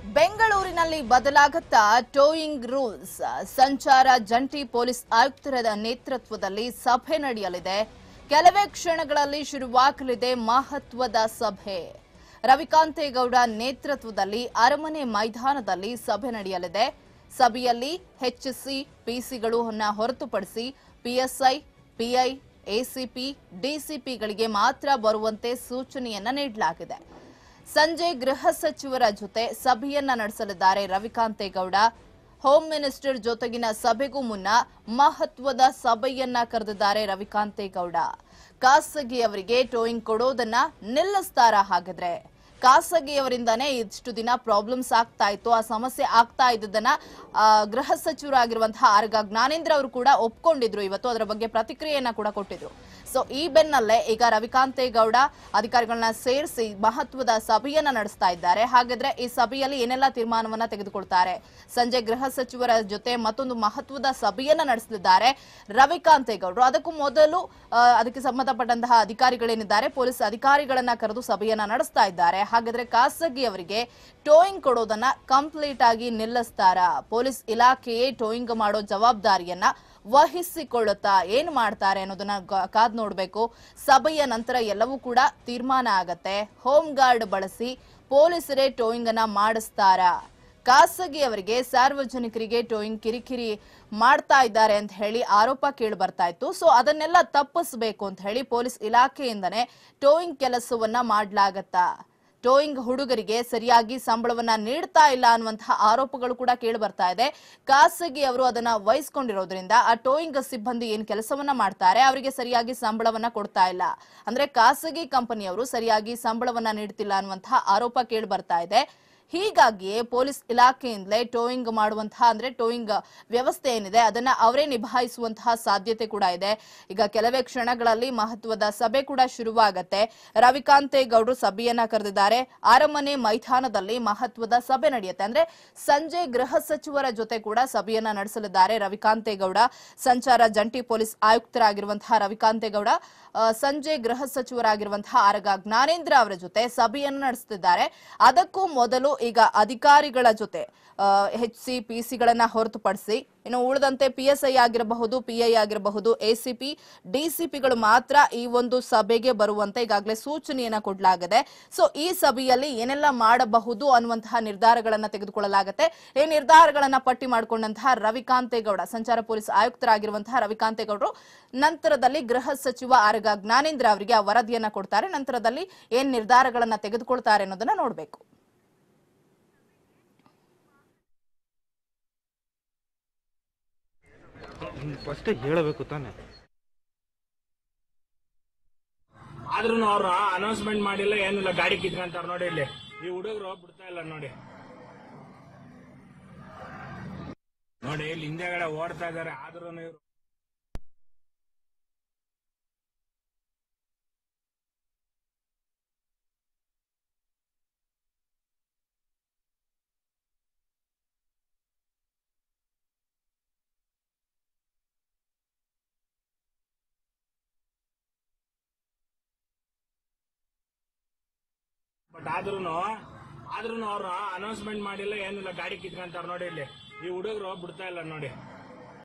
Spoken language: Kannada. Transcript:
ಬೆಂಗಳೂರಿನಲ್ಲಿ ಬದಲಾಗುತ್ತಾ ಟೋಯಿಂಗ್ ರೂಲ್ಸ್ ಸಂಚಾರ ಜಂಟಿ ಪೊಲೀಸ್ ಆಯುಕ್ತರ ನೇತೃತ್ವದಲ್ಲಿ ಸಭೆ ನಡೆಯಲಿದೆ ಕೆಲವೇ ಕ್ಷಣಗಳಲ್ಲಿ ಶುರುವಾಗಲಿದೆ ಮಹತ್ವದ ಸಭೆ ರವಿಕಾಂತೇಗೌಡ ನೇತೃತ್ವದಲ್ಲಿ ಅರಮನೆ ಮೈದಾನದಲ್ಲಿ ಸಭೆ ನಡೆಯಲಿದೆ ಸಭೆಯಲ್ಲಿ ಎಚ್ಎಸ್ಸಿ ಪಿಸಿಗಳನ್ನ ಹೊರತುಪಡಿಸಿ ಪಿಎಸ್ಐ ಪಿಐ ಎಸಿಪಿ ಡಿಸಿಪಿಗಳಿಗೆ ಮಾತ್ರ ಬರುವಂತೆ ಸೂಚನೆಯನ್ನ ನೀಡಲಾಗಿದೆ ಸಂಜೆ ಗೃಹ ಸಚಿವರ ಜೊತೆ ಸಭೆಯನ್ನ ನಡೆಸಲಿದ್ದಾರೆ ರವಿಕಾಂತೇಗೌಡ ಹೋಮ್ ಮಿನಿಸ್ಟರ್ ಜೊತೆಗಿನ ಸಭೆಗೂ ಮುನ್ನ ಮಹತ್ವದ ಸಭೆಯನ್ನ ಕರೆದಿದ್ದಾರೆ ರವಿಕಾಂತೇಗೌಡ ಖಾಸಗಿಯವರಿಗೆ ಟೋಯಿಂಗ್ ಕೊಡೋದನ್ನ ನಿಲ್ಲಿಸ್ತಾರಾ ಹಾಗಾದ್ರೆ ಖಾಸಗಿಯವರಿಂದಾನೇ ಇಷ್ಟು ದಿನ ಪ್ರಾಬ್ಲಮ್ಸ್ ಆಗ್ತಾ ಇತ್ತು ಆ ಸಮಸ್ಯೆ ಆಗ್ತಾ ಇದ್ದದನ್ನ ಆ, ಗೃಹ ಸಚಿವರಾಗಿರುವಂತಹ ಆರ್ಗ ಜ್ಞಾನೇಂದ್ರ ಅವರು ಕೂಡ ಒಪ್ಕೊಂಡಿದ್ರು ಇವತ್ತು ಅದರ ಬಗ್ಗೆ ಪ್ರತಿಕ್ರಿಯೆಯನ್ನ ಕೂಡ ಕೊಟ್ಟಿದ್ರು ಸೊ ಈ ಬೆನ್ನಲ್ಲೇ ಈಗ ರವಿಕಾಂತೇಗೌಡ ಅಧಿಕಾರಿಗಳನ್ನ ಸೇರಿಸಿ ಮಹತ್ವದ ಸಭೆಯನ್ನ ನಡೆಸ್ತಾ ಇದ್ದಾರೆ ಹಾಗಾದ್ರೆ ಈ ಸಭೆಯಲ್ಲಿ ಏನೆಲ್ಲ ತೀರ್ಮಾನವನ್ನ ತೆಗೆದುಕೊಳ್ತಾರೆ ಸಂಜೆ ಗೃಹ ಸಚಿವರ ಜೊತೆ ಮತ್ತೊಂದು ಮಹತ್ವದ ಸಭೆಯನ್ನ ನಡೆಸಲಿದ್ದಾರೆ ರವಿಕಾಂತೇಗೌಡರು ಅದಕ್ಕೂ ಮೊದಲು ಆ, ಅದಕ್ಕೆ ಸಂಬಂಧಪಟ್ಟಂತಹ ಅಧಿಕಾರಿಗಳೇನಿದ್ದಾರೆ ಪೊಲೀಸ್ ಅಧಿಕಾರಿಗಳನ್ನ ಕರೆದು ಸಭೆಯನ್ನ ನಡೆಸ್ತಾ ಇದ್ದಾರೆ ಹಾಗಾದ್ರೆ ಖಾಸಗಿಯವರಿಗೆ ಟೋಯಿಂಗ್ ಕೊಡೋದನ್ನ ಕಂಪ್ಲೀಟ್ ಆಗಿ ನಿಲ್ಲಿಸ್ತಾರಾ ಪೊಲೀಸ್ ಇಲಾಖೆಯೇ ಟೋಯಿಂಗ್ ಮಾಡೋ ಜವಾಬ್ದಾರಿಯನ್ನ ವಹಿಸಿಕೊಳ್ಳುತ್ತಾ ಏನ್ ಮಾಡ್ತಾರೆ ಅನ್ನೋದನ್ನ ಗ- ಕಾದ್ ನೋಡ್ಬೇಕು ಸಭೆಯ ನಂತರ ಎಲ್ಲವೂ ಕೂಡ ತೀರ್ಮಾನ ಆಗತ್ತೆ ಹೋಮ್ ಗಾರ್ಡ್ ಬಳಸಿ ಪೊಲೀಸರೇ ಟೋಯಿಂಗ್ ಅನ್ನ ಮಾಡಿಸ್ತಾರಾ ಖಾಸಗಿಯವರಿಗೆ ಸಾರ್ವಜನಿಕರಿಗೆ ಟೋಯಿಂಗ್ ಕಿರಿಕಿರಿ ಮಾಡ್ತಾ ಇದ್ದಾರೆ ಅಂತ ಹೇಳಿ ಆರೋಪ ಕೇಳಿ ಬರ್ತಾ ಇತ್ತು ಸೊ ಅದನ್ನೆಲ್ಲ ತಪ್ಪಿಸಬೇಕು ಅಂತ ಹೇಳಿ ಪೊಲೀಸ್ ಇಲಾಖೆಯಿಂದನೇ ಟೋಯಿಂಗ್ ಕೆಲಸವನ್ನ ಮಾಡ್ಲಾಗತ್ತಾ ಟೋಯಿಂಗ್ ಹುಡುಗರಿಗೆ ಸರಿಯಾಗಿ ಸಂಬಳವನ್ನ ನೀಡ್ತಾ ಇಲ್ಲ ಅನ್ನುವಂತಹ ಆರೋಪಗಳು ಕೂಡ ಕೇಳಿ ಬರ್ತಾ ಇದೆ ಖಾಸಗಿ ಅವರು ಅದನ್ನ ವಹಿಸ್ಕೊಂಡಿರೋದ್ರಿಂದ ಆ ಟೋಯಿಂಗ್ ಸಿಬ್ಬಂದಿ ಏನ್ ಕೆಲಸವನ್ನ ಮಾಡ್ತಾರೆ ಅವರಿಗೆ ಸರಿಯಾಗಿ ಸಂಬಳವನ್ನ ಕೊಡ್ತಾ ಇಲ್ಲ ಅಂದ್ರೆ ಖಾಸಗಿ ಕಂಪನಿಯವರು ಸರಿಯಾಗಿ ಸಂಬಳವನ್ನ ನೀಡ್ತಿಲ್ಲ ಅನ್ನುವಂತಹ ಆರೋಪ ಕೇಳಿ ಬರ್ತಾ ಇದೆ ಹೀಗಾಗಿಯೇ ಪೊಲೀಸ್ ಇಲಾಖೆಯಿಂದಲೇ ಟೋಯಿಂಗ್ ಮಾಡುವಂತಹ ಅಂದ್ರೆ ಟೋಯಿಂಗ್ ವ್ಯವಸ್ಥೆ ಏನಿದೆ ಅದನ್ನ ಅವರೇ ನಿಭಾಯಿಸುವಂತಹ ಸಾಧ್ಯತೆ ಕೂಡ ಇದೆ ಈಗ ಕೆಲವೇ ಕ್ಷಣಗಳಲ್ಲಿ ಮಹತ್ವದ ಸಭೆ ಕೂಡ ಶುರುವಾಗತ್ತೆ ರವಿಕಾಂತೇಗೌಡರು ಸಭೆಯನ್ನ ಕರೆದಿದ್ದಾರೆ ಅರಮನೆ ಮೈದಾನದಲ್ಲಿ ಮಹತ್ವದ ಸಭೆ ನಡೆಯುತ್ತೆ ಅಂದ್ರೆ ಸಂಜೆ ಗೃಹ ಸಚಿವರ ಜೊತೆ ಕೂಡ ಸಭೆಯನ್ನ ನಡೆಸಲಿದ್ದಾರೆ ರವಿಕಾಂತೇಗೌಡ ಸಂಚಾರ ಜಂಟಿ ಪೊಲೀಸ್ ಆಯುಕ್ತರಾಗಿರುವಂತಹ ರವಿಕಾಂತೇಗೌಡ ಆ, ಸಂಜೆ ಗೃಹ ಸಚಿವರಾಗಿರುವಂತಹ ಆರಗ ಜ್ಞಾನೇಂದ್ರ ಅವರ ಜೊತೆ ಸಭೆಯನ್ನು ನಡೆಸುತ್ತಿದ್ದಾರೆ ಅದಕ್ಕೂ ಮೊದಲು ಈಗ ಅಧಿಕಾರಿಗಳ ಜೊತೆ ಎಚ್ ಸಿ ಪಿ ಸಿಗಳನ್ನ ಹೊರತುಪಡಿಸಿ ಇನ್ನು ಉಳಿದಂತೆ ಪಿ ಎಸ್ ಐ ಆಗಿರಬಹುದು ಪಿ ಐ ಆಗಿರಬಹುದು ಎಸಿಪಿ ಡಿಸಿಪಿಗಳು ಮಾತ್ರ ಈ ಒಂದು ಸಭೆಗೆ ಬರುವಂತೆ ಈಗಾಗಲೇ ಸೂಚನೆಯನ್ನ ಕೊಡಲಾಗಿದೆ ಸೊ ಈ ಸಭೆಯಲ್ಲಿ ಏನೆಲ್ಲ ಮಾಡಬಹುದು ಅನ್ನುವಂತಹ ನಿರ್ಧಾರಗಳನ್ನ ತೆಗೆದುಕೊಳ್ಳಲಾಗುತ್ತೆ ಈ ನಿರ್ಧಾರಗಳನ್ನ ಪಟ್ಟಿ ಮಾಡಿಕೊಂಡಂತಹ ರವಿಕಾಂತೇಗೌಡ ಸಂಚಾರ ಪೊಲೀಸ್ ಆಯುಕ್ತರಾಗಿರುವಂತಹ ರವಿಕಾಂತೇಗೌಡರು ನಂತರದಲ್ಲಿ ಗೃಹ ಸಚಿವ ಆರಗ ಜ್ಞಾನೇಂದ್ರ ಅವರಿಗೆ ಆ ವರದಿಯನ್ನ ಕೊಡ್ತಾರೆ ನಂತರದಲ್ಲಿ ಏನ್ ನಿರ್ಧಾರಗಳನ್ನ ತೆಗೆದುಕೊಳ್ತಾರೆ ಅನ್ನೋದನ್ನ ನೋಡ್ಬೇಕು ಫಸ್ಟ್ ಹೇಳಬೇಕು ತಾನೆ ಆದ್ರೂ ಅವ್ರು ಅನೌನ್ಸ್ಮೆಂಟ್ ಮಾಡಿಲ್ಲ ಏನಿಲ್ಲ ಗಾಡಿ ಕಿತ್ಕೊಂತಾರ ನೋಡಿ ಇಲ್ಲಿ ಈ ಹುಡುಗರು ಬಿಡ್ತಾ ಇಲ್ಲ ನೋಡಿ ನೋಡಿ ಇಲ್ಲಿ ಹಿಂದೆಗಡೆ ಓಡ್ತಾ ಇದಾರೆ ಆದ್ರೂ ಇವ್ರು ಬಟ್ ಆದ್ರೂ ಆದ್ರೂ ಅವ್ರು ಅನೌನ್ಸ್ಮೆಂಟ್ ಮಾಡಿಲ್ಲ ಏನಿಲ್ಲ ಗಾಡಿ ಕಿತ್ಕೊಂತಾರ ನೋಡಿ ಇಲ್ಲಿ ಈ ಹುಡುಗರು ಬಿಡ್ತಾ ಇಲ್ಲ ನೋಡಿ